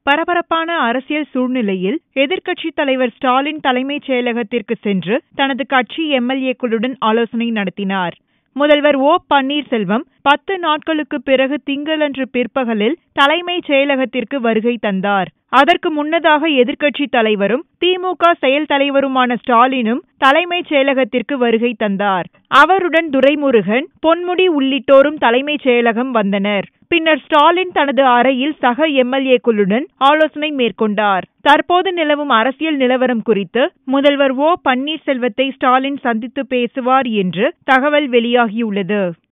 பரபரப்பான அரசியல் சூழ்நிலையில் எதிர்க்கட்சித் தலைவர் ஸ்டாலின் தலைமைச் செயலகத்திற்கு சென்று தனது கட்சி எம்எல்ஏக்களுடன் ஆலோசனை நடத்தினார் முதல்வர் ஓ பன்னீர்செல்வம் பத்து நாட்களுக்கு பிறகு திங்களன்று பிற்பகலில் தலைமைச் செயலகத்திற்கு வருகை தந்தார் அதற்கு முன்னதாக எதிர்க்கட்சித் தலைவரும் திமுக செயல் தலைவருமான ஸ்டாலினும் தலைமைச் செயலகத்திற்கு வருகை தந்தார் அவருடன் துரைமுருகன் பொன்முடி உள்ளிட்டோரும் தலைமைச் செயலகம் வந்தனர் பின்னர் ஸ்டாலின் தனது அறையில் சக எம்எல்ஏக்களுடன் ஆலோசனை மேற்கொண்டார் தற்போது நிலவும் அரசியல் நிலவரம் குறித்து முதல்வர் ஓ பன்னீர்செல்வத்தை ஸ்டாலின் சந்தித்து பேசுவார் என்று தகவல் வெளியாகியுள்ளது